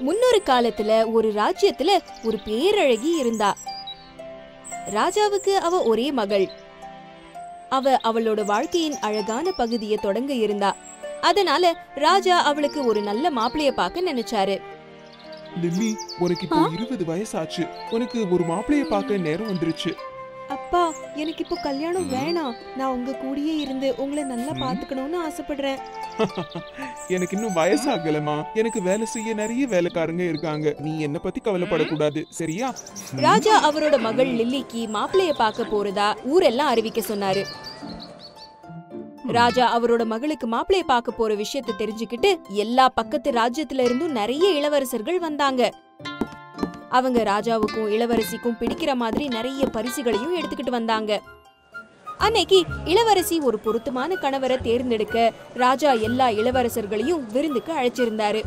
முன்னொரு காலத்துல ஒரு ராஜ்யத்துல ஒரு பேரழகி இருந்தா ராஜாவுக்கு அவ ஒரே மகள் அவ அவளோட வாழ்க்கையின் அழகான பகுதியை தொடங்க இருந்தா அதனால ராஜா அவளுக்கு ஒரு நல்ல மாப்பிளைய பார்க்க நினைச்சாரு லில்லி உனக்கு இப்போ இருபது வயசாச்சு உனக்கு ஒரு மாப்பிளைய பார்க்க நேரம் வந்துருச்சு அப்பா எனக்கு இப்போ கல்யாணம் வேணாம் நான் உங்க கூடயே இருந்து உங்களை நல்லா பாத்துக்கணும்னு ஆசைப்படுறேன் எனக்கு இன்னும் வயசாகலமா எனக்கு வேலை செய்ய நிறைய வேலைக்காரங்க இருக்காங்க நீ என்ன பத்தி கவலைப்படக்கூடாது சரியா ராஜா அவரோட மகள் லில்லிக்கு மாப்பிளைய பார்க்க போறதா ஊரெல்லாம் அறிவிக்க சொன்னாரு ராஜா அவரோட மகளுக்கு மாப்பிளைய பார்க்க போற விஷயத்தை தெரிஞ்சுக்கிட்டு எல்லா பக்கத்து ராஜ்யத்துல இருந்தும் நிறைய இளவரசர்கள் வந்தாங்க அவங்க ராஜாவுக்கும் இளவரசிக்கும் பிடிக்கிற மாதிரி நிறைய பரிசுகளையும் எடுத்துக்கிட்டு வந்தாங்க அன்னைக்கு இளவரசி ஒரு பொருத்தமான கணவரை தேர்ந்தெடுக்க ராஜா எல்லா இளவரசர்களையும் விருந்துக்கு அழைச்சிருந்தாரு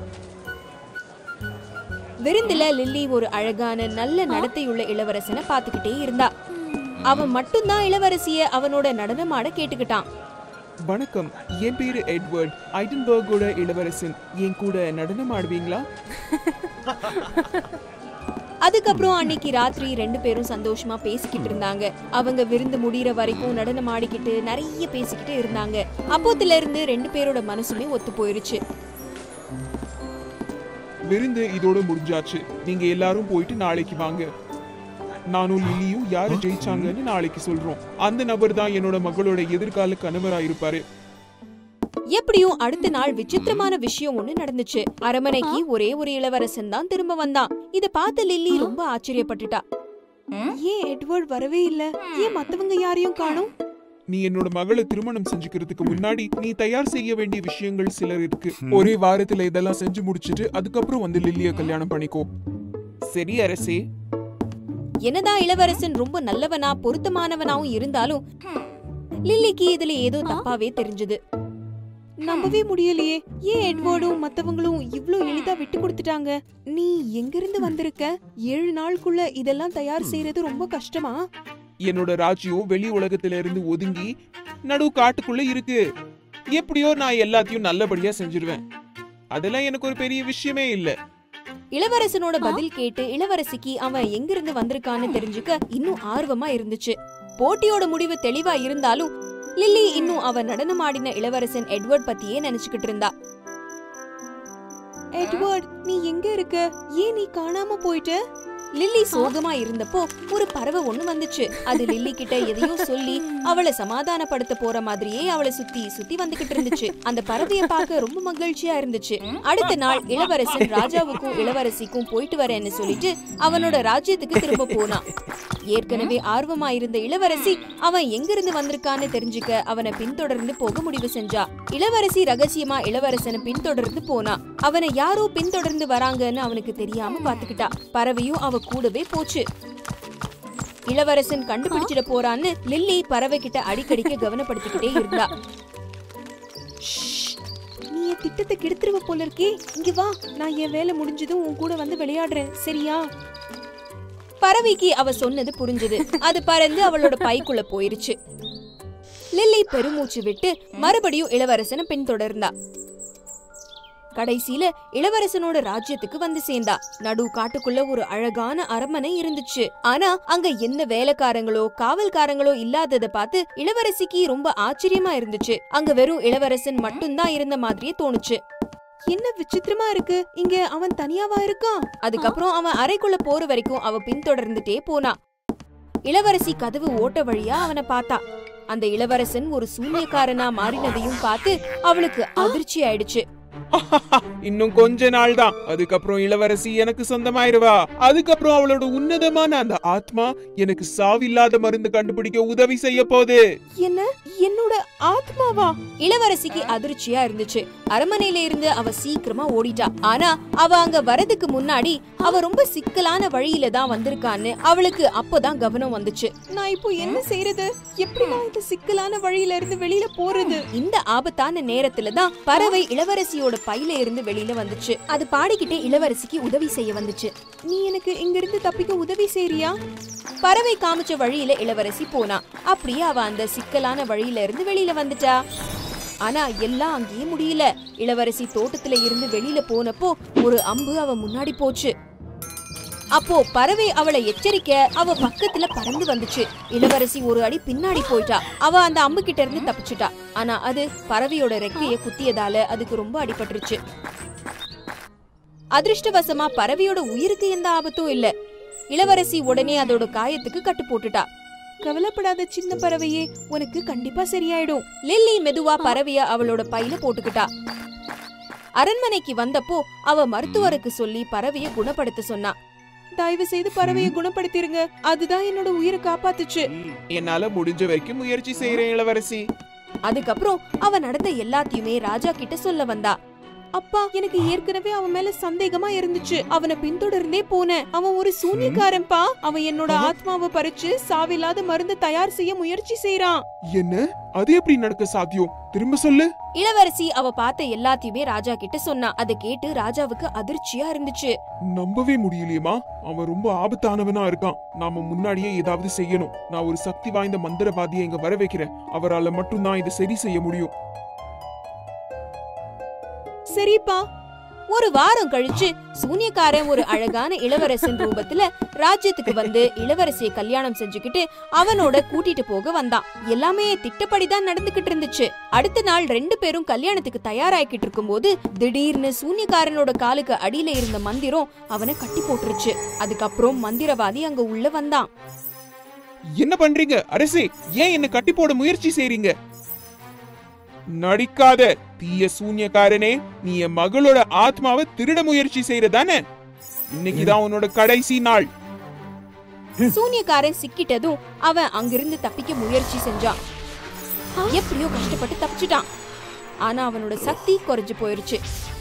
விருந்துல லில்லி ஒரு அழகான நல்ல நடத்தையுள்ள இளவரசனை பாத்துக்கிட்டே இருந்தா அவன் மட்டும்தான் இளவரசிய அவனோட நடனமாட கேட்டுக்கிட்டான் வணக்கம் என் பேரு எட்வர்ட் ஐடன்பர்கோட இளவரசன் என் கூட நடனம் ஆடுவீங்களா அதுக்கப்புறம் அன்னைக்கு ராத்திரி ரெண்டு பேரும் சந்தோஷமா பேசிக்கிட்டு இருந்தாங்க அவங்க விருந்து முடியற வரைக்கும் நடனம் ஆடிக்கிட்டு நிறைய பேசிக்கிட்டு இருந்தாங்க அப்போத்துல இருந்து ரெண்டு பேரோட மனசுமே ஒத்து போயிருச்சு விருந்து இதோட முடிஞ்சாச்சு நீங்க எல்லாரும் போயிட்டு நாளைக்கு வாங்க நானும் லில்லியும் யாரு ஜெயிச்சாங்கன்னு நாளைக்கு சொல்றோம் அந்த நபர் தான் என்னோட மகளோட எதிர்கால கணவரா இருப்பாரு எப்படியும் அடுத்த நாள் விசித்திரமான விஷயம் ஒண்ணு நடந்துச்சு அரமனைக்கு ஒரே ஒரு இளவரசன் தான் திரும்ப வந்தான் இத பார்த்த லில்லி ரொம்ப ஆச்சரியப்பட்டுட்டா ஏன் எட்வர்ட் வரவே இல்ல ஏன் மத்தவங்க யாரையும் காணோம் நீ என்னோட மகளை திருமணம் செஞ்சுக்கிறதுக்கு முன்னாடி நீ தயார் செய்ய வேண்டிய விஷயங்கள் சிலர் இருக்கு ஒரே வாரத்துல இதெல்லாம் செஞ்சு முடிச்சிட்டு அதுக்கப்புறம் வந்து லில்லிய கல்யாணம் பண்ணிக்கோ சரி அரசே என்னதான் இளவரசன் ரொம்ப நல்லவனா பொருத்தமானவனாவும் இருந்தாலும் லில்லிக்கு இதுல ஏதோ தப்பாவே தெரிஞ்சது நம்பவே முடியலையே ஏன் எட்வர்டும் மத்தவங்களும் இவ்ளோ எளிதா விட்டு கொடுத்துட்டாங்க நீ எங்கிருந்து வந்திருக்க ஏழு நாளுக்குள்ள இதெல்லாம் தயார் செய்யறது ரொம்ப கஷ்டமா என்னோட ராஜ்யம் வெளி உலகத்துல இருந்து ஒதுங்கி நடு காட்டுக்குள்ள இருக்கு எப்படியோ நான் எல்லாத்தையும் நல்லபடியா செஞ்சிருவேன் அதெல்லாம் எனக்கு ஒரு பெரிய விஷயமே இல்ல இளவரசனோட பதில் கேட்டு இளவரசிக்கு அவன் எங்கிருந்து வந்திருக்கான்னு தெரிஞ்சுக்க இன்னும் ஆர்வமா இருந்துச்சு போட்டியோட முடிவு தெளிவா இருந்தாலும் லில்லி இன்னும் அவ நடனமாடின இளவரசன் எட்வர்ட் பத்தியே நினைச்சுக்கிட்டு இருந்தா எட்வர்ட் நீ எங்க இருக்க ஏன் நீ காணாம போயிட்ட லில்லி சோகமா இருந்தப்போ ஒரு பறவை ஒண்ணு வந்துச்சு அது லில்லி கிட்ட எதையோ சொல்லி அவளை சமாதானப்படுத்த போற மாதிரியே அவளை சுத்தி சுத்தி வந்துகிட்டு இருந்துச்சு அந்த பறவைய பார்க்க ரொம்ப மகிழ்ச்சியா இருந்துச்சு அடுத்த நாள் இளவரசன் ராஜாவுக்கும் இளவரசிக்கும் போயிட்டு வரேன்னு சொல்லிட்டு அவனோட ராஜ்யத்துக்கு திரும்ப போனான் ஏற்கனவே ஆர்வமா இருந்த இளவரசி அவன் எங்கிருந்து வந்திருக்கான்னு தெரிஞ்சுக்க அவனை பின்தொடர்ந்து போக முடிவு செஞ்சா இளவரசி ரகசியமா இளவரசனை பின்தொடர்ந்து போனா அவனை யாரோ பின்தொடர்ந்து வராங்கன்னு அவனுக்கு தெரியாம பாத்துக்கிட்டா பறவையும் அவ கூடவே போச்சு இளவரசன் கண்டுபிடிச்சிட போறான்னு லில்லி பறவை கிட்ட அடிக்கடிக்க கவனப்படுத்திக்கிட்டே இருந்தா நீ என் திட்டத்தை கெடுத்துருவ போல இருக்கே இங்க வா நான் என் வேலை முடிஞ்சதும் உன் கூட வந்து விளையாடுறேன் சரியா பறவைக்கு அவ சொன்னது புரிஞ்சது அது பறந்து அவளோட பைக்குள்ள போயிருச்சு லில்லி பெருமூச்சு விட்டு மறுபடியும் இளவரசனை பின்தொடர்ந்தா கடைசியில இளவரசனோட ராஜ்யத்துக்கு வந்து சேர்ந்தா நடு காட்டுக்குள்ள ஒரு அழகான அரண்மனை இருந்துச்சு ஆனா அங்க எந்த வேலைக்காரங்களோ காவல்காரங்களோ இல்லாதத பார்த்து இளவரசிக்கு ரொம்ப ஆச்சரியமா இருந்துச்சு அங்க வெறும் இளவரசன் மட்டும்தான் இருந்த மாதிரியே தோணுச்சு என்ன விசித்திரமா இருக்கு இங்க அவன் தனியாவா இருக்கான் அதுக்கப்புறம் அவன் அறைக்குள்ள போற வரைக்கும் அவ பின்தொடர்ந்துட்டே போனா இளவரசி கதவு ஓட்ட வழியா அவனை பார்த்தா அந்த இளவரசன் ஒரு சூனியக்காரனா மாறினதையும் பார்த்து அவளுக்கு அதிர்ச்சி ஆயிடுச்சு இன்னும் கொஞ்ச நாள் தான் அதுக்கப்புறம் இளவரசி எனக்கு சொந்தமாயிருவா அதுக்கப்புறம் அவளோட உன்னதமான அந்த ஆத்மா எனக்கு சாவில்லாத மருந்து கண்டுபிடிக்க உதவி செய்ய போகுது என்ன என்னோட ஆத்மாவா இளவரசிக்கு அதிர்ச்சியா இருந்துச்சு அரண்மனையில இருந்து அவ சீக்கிரமா ஓடிட்டா ஆனா அவ அங்க வரதுக்கு முன்னாடி அவ ரொம்ப சிக்கலான வழியில தான் வந்திருக்கான்னு அவளுக்கு அப்போதான் கவனம் வந்துச்சு நான் இப்போ என்ன செய்யறது எப்படி நான் இந்த சிக்கலான வழியில இருந்து வெளியில போறது இந்த ஆபத்தான நேரத்துல தான் பறவை இளவரசியோட பையில இருந்து வெளியில வந்துச்சு அது பாடிக்கிட்டே இளவரசிக்கு உதவி செய்ய வந்துச்சு நீ எனக்கு இங்க இருந்து தப்பிக்க உதவி செய்றியா பறவை காமிச்ச வழியில இளவரசி போனா அப்படியே அவ அந்த சிக்கலான வழியில இருந்து வெளியில வந்துட்டா ஆனா எல்லாம் அங்கேயே முடியல இளவரசி தோட்டத்துல இருந்து வெளியில போனப்போ ஒரு அம்பு அவ முன்னாடி போச்சு அப்போ பறவை அவளை எச்சரிக்க அவ பக்கத்துல பறந்து வந்துச்சு இளவரசி ஒரு அடி பின்னாடி போயிட்டா அவ அந்த அம்பு கிட்ட இருந்து தப்பிச்சுட்டா ஆனா அது பறவையோட ரெக்கைய குத்தியதால அதுக்கு ரொம்ப அடிபட்டுருச்சு அதிர்ஷ்டவசமா பறவையோட உயிருக்கு எந்த ஆபத்தும் இல்ல இளவரசி உடனே அதோட காயத்துக்கு கட்டு போட்டுட்டா கவலைப்படாத சின்ன பறவையே உனக்கு கண்டிப்பா சரியாயிடும் லில்லி மெதுவா பறவைய அவளோட பையில போட்டுக்கிட்டா அரண்மனைக்கு வந்தப்போ அவ மருத்துவருக்கு சொல்லி பறவைய குணப்படுத்த சொன்னா தயவு செய்து பறவைய குணப்படுத்திருங்க அதுதான் என்னோட உயிரை காப்பாத்துச்சு என்னால முடிஞ்ச வரைக்கும் முயற்சி செய்யறேன் இளவரசி அதுக்கப்புறம் அவ நடந்த எல்லாத்தையுமே ராஜா கிட்ட சொல்ல வந்தா அப்பா எனக்கு ஏற்கனவே அவன் மேல சந்தேகமா இருந்துச்சு அவனை பின்தொடர்ந்தே போனேன் அவன் ஒரு சூனியக்காரன்பா அவன் என்னோட ஆத்மாவை பறிச்சு சாவில்லாத மருந்து தயார் செய்ய முயற்சி செய்யறான் என்ன அது எப்படி நடக்க சாத்தியம் திரும்ப சொல்லு இளவரசி அவ பார்த்த எல்லாத்தையுமே ராஜா கிட்ட சொன்னா அதை கேட்டு ராஜாவுக்கு அதிர்ச்சியா இருந்துச்சு நம்பவே முடியலையேமா அவன் ரொம்ப ஆபத்தானவனா இருக்கான் நாம முன்னாடியே ஏதாவது செய்யணும் நான் ஒரு சக்தி வாய்ந்த மந்திரவாதியை இங்க வர வைக்கிறேன் அவரால மட்டும்தான் இதை சரி செய்ய முடியும் சரிப்பா ஒரு வாரம் கழிச்சு சூனியக்காரன் ஒரு அழகான இளவரசன் ரூபத்துல ராஜ்யத்துக்கு வந்து இளவரசியை கல்யாணம் செஞ்சுக்கிட்டு அவனோட கூட்டிட்டு போக வந்தான் எல்லாமே திட்டப்படிதான் நடந்துகிட்டு இருந்துச்சு அடுத்த நாள் ரெண்டு பேரும் கல்யாணத்துக்கு தயாராகிக்கிட்டு இருக்கும்போது திடீர்னு சூனியக்காரனோட காலுக்கு அடியில இருந்த மந்திரம் அவனை கட்டி போட்டுருச்சு அதுக்கப்புறம் மந்திரவாதி அங்க உள்ள வந்தான் என்ன பண்றீங்க அரசே ஏன் என்ன கட்டி போட முயற்சி செய்றீங்க நடிக்காத தீய சூன்யக்காரனே நீ என் மகளோட ஆத்மாவை திருட முயற்சி செய்யறதானே இன்னைக்குதான் உன்னோட கடைசி நாள் சூனியக்காரன் சிக்கிட்டதும் அவன் அங்கிருந்து தப்பிக்க முயற்சி செஞ்சான் எப்படியோ கஷ்டப்பட்டு தப்பிச்சுட்டான் ஆனா அவனோட சக்தி குறைஞ்சு போயிருச்சு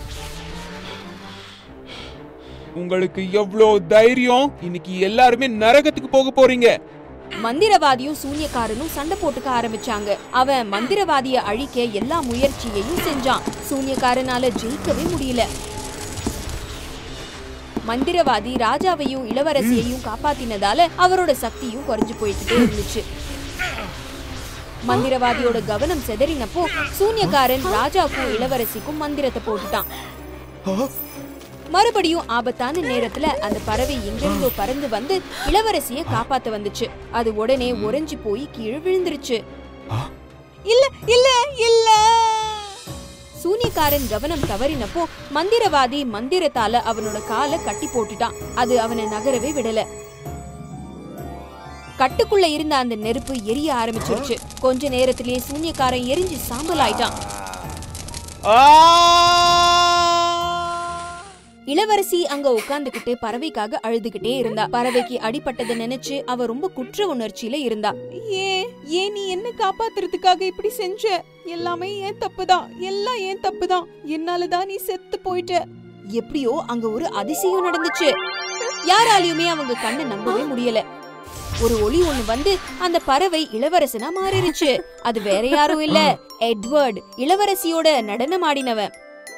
உங்களுக்கு எவ்வளோ தைரியம் இன்னைக்கு எல்லாருமே நரகத்துக்கு போக போறீங்க மந்திரவாதியும் சூனியக்காரனும் சண்டை போட்டுக்க ஆரம்பிச்சாங்க அவன் மந்திரவாதிய அழிக்க எல்லா முயற்சியையும் செஞ்சான் சூனியக்காரனால ஜெயிக்கவே முடியல மந்திரவாதி ராஜாவையும் இளவரசியையும் காப்பாத்தினதால அவரோட சக்தியும் குறைஞ்சு போய்கிட்டே இருந்துச்சு மந்திரவாதியோட கவனம் செதறினப்போ சூனியக்காரன் ராஜாக்கும் இளவரசிக்கும் மந்திரத்தை போட்டுட்டான் மறுபடியும் ஆபத்தான நேரத்துல அந்த பறவை எங்கிருந்தோ பறந்து வந்து இளவரசிய காப்பாத்த வந்துச்சு அது உடனே உறைஞ்சு போய் கீழே விழுந்துருச்சு இல்ல இல்ல இல்ல சூனியக்காரன் கவனம் தவறினப்போ மந்திரவாதி மந்திரத்தால அவனோட காலை கட்டி போட்டுட்டான் அது அவனை நகரவே விடல கட்டுக்குள்ள இருந்த அந்த நெருப்பு எரிய ஆரம்பிச்சிருச்சு கொஞ்ச நேரத்திலேயே சூனியக்காரன் எரிஞ்சு சாம்பல் ஆயிட்டான் இளவரசி அங்க உட்கார்ந்துகிட்டு பறவைக்காக அழுதுகிட்டே இருந்தா பறவைக்கு அடிபட்டதை நினைச்சு அவ ரொம்ப குற்ற உணர்ச்சியில இருந்தா ஏன் ஏன் நீ என்ன காப்பாத்துறதுக்காக இப்படி செஞ்ச எல்லாமே ஏன் தப்புதான் எல்லாம் ஏன் தப்புதான் என்னாலதான் நீ செத்து போயிட்ட எப்படியோ அங்க ஒரு அதிசயம் நடந்துச்சு யாராலையுமே அவங்க கண்ணை நம்பவே முடியல ஒரு ஒளி ஒண்ணு வந்து அந்த பறவை இளவரசனா மாறிடுச்சு அது வேற யாரும் இல்ல எட்வர்ட் இளவரசியோட நடனமாடினவன்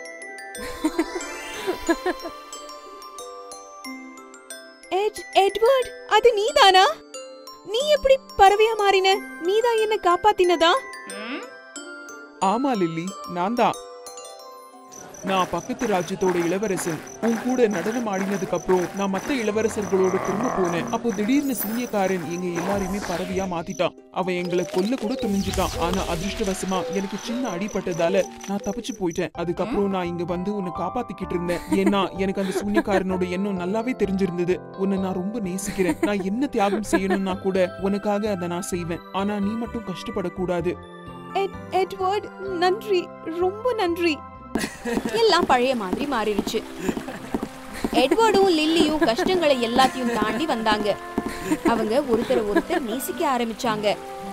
எட் எட்வர்ட் அது நீதானா நீ எப்படி பறவையா மாறின நீதான் என்ன காப்பாத்தினதா ஆமா லில்லி நான் தான் நான் பக்கத்து ராஜ்யத்தோட இளவரசன் உன் கூட நடனம் ஆடினதுக்கு அப்புறம் நான் மத்த இளவரசர்களோட திரும்ப போனேன் அப்போ திடீர்னு சூனியக்காரன் எங்க எல்லாரையுமே பறவையா மாத்திட்டான் அவன் எங்களை கொல்ல கூட துணிஞ்சிட்டான் ஆனா அதிர்ஷ்டவசமா எனக்கு சின்ன அடிபட்டதால நான் தப்பிச்சு போயிட்டேன் அதுக்கப்புறம் நான் இங்க வந்து உன்னை காப்பாத்திக்கிட்டு இருந்தேன் ஏன்னா எனக்கு அந்த சூனியக்காரனோட எண்ணம் நல்லாவே தெரிஞ்சிருந்தது உன்னை நான் ரொம்ப நேசிக்கிறேன் நான் என்ன தியாகம் செய்யணும்னா கூட உனக்காக அதை நான் செய்வேன் ஆனா நீ மட்டும் கஷ்டப்படக்கூடாது எட்வர்ட் நன்றி ரொம்ப நன்றி எல்லாம் பழைய மாதிரி மாறிடுச்சு எட்வர்டும் லில்லியும் கஷ்டங்களை எல்லாத்தையும் தாண்டி வந்தாங்க அவங்க ஒருத்தரை ஒருத்தர் நேசிக்க ஆரம்பிச்சாங்க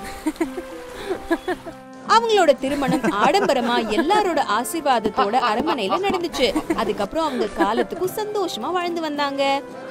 அவங்களோட திருமணம் ஆடம்பரமா எல்லாரோட ஆசீர்வாதத்தோட அரண்மனையில நடந்துச்சு அதுக்கப்புறம் அவங்க காலத்துக்கும் சந்தோஷமா வாழ்ந்து வந்தாங்க